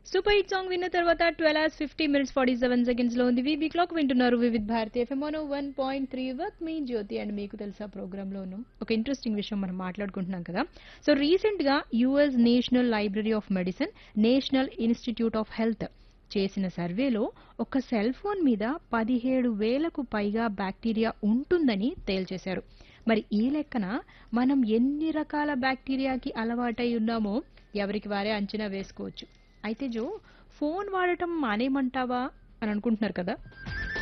super hit song విన్న తర్వాత twelve hours fifty minutes forty seven seconds లో ఉంది వీబీ క్లాక్ వింటున్నారు Vividh Bharati FM one point three వర్క్ మీ జ్యోతి అండ్ మీకు తెలుసా ప్రోగ్రామ్ లోను ఒక ఇంట్రెస్టింగ్ విషయం మనం మాట్లాడుకుంటున్నాం కదా సో రీసెంట్ గా US national library of medicine national institute of health చేసిన సర్వేలో ఒక సెల్ ఫోన్ మీద పదిహేడు వేలకు పైగా బ్యాక్టీరియా ఉంటుందని తేల్చేశారు మరి ఈ లెక్కన మనం ఎన్ని రకాల బ్యాక్టీరియాకి అలవాటై ఉన్నామో ఎవరికి వారే అంచనా వేసుకోవచ్చు అయితే జో ఫోన్ వాడటం మానేమంటావా అని అనుకుంటున్నారు కదా